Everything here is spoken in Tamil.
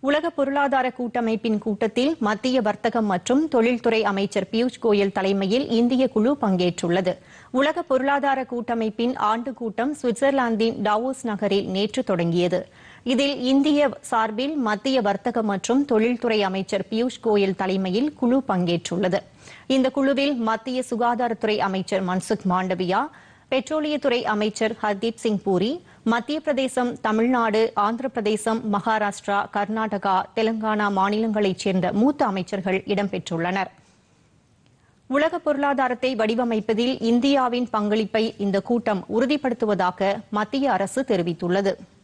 உலக பொருளாதார கூட்டமைப்பின் கூட்டத்தில் மத்திய வர்த்தகம் மற்றும் தொழில்துறை அமைச்சர் பியூஷ் கோயல் தலைமையில் இந்திய குழு பங்கேற்றுள்ளது உலக பொருளாதார கூட்டமைப்பின் ஆண்டு கூட்டம் சுவிட்சர்லாந்தின் டாவோஸ் நகரில் நேற்று தொடங்கியது இதில் இந்திய சார்பில் மத்திய வர்த்தக மற்றும் தொழில்துறை அமைச்சர் பியூஷ் கோயல் தலைமையில் குழு பங்கேற்றுள்ளது இந்த குழுவில் மத்திய சுகாதாரத்துறை அமைச்சர் மன்சுக் மாண்டவியா பெட்ரோலியத்துறை அமைச்சர் ஹர்தீப் சிங் பூரி மத்திய பிரதேசம் தமிழ்நாடு ஆந்திர பிரதேசம் மகாராஷ்டிரா கர்நாடகா தெலங்கானா மாநிலங்களைச் சேர்ந்த மூத்த அமைச்சர்கள் இடம்பெற்றுள்ளனர் உலக பொருளாதாரத்தை வடிவமைப்பதில் இந்தியாவின் பங்களிப்பை இந்த கூட்டம் உறுதிப்படுத்துவதாக மத்திய அரசு தெரிவித்துள்ளது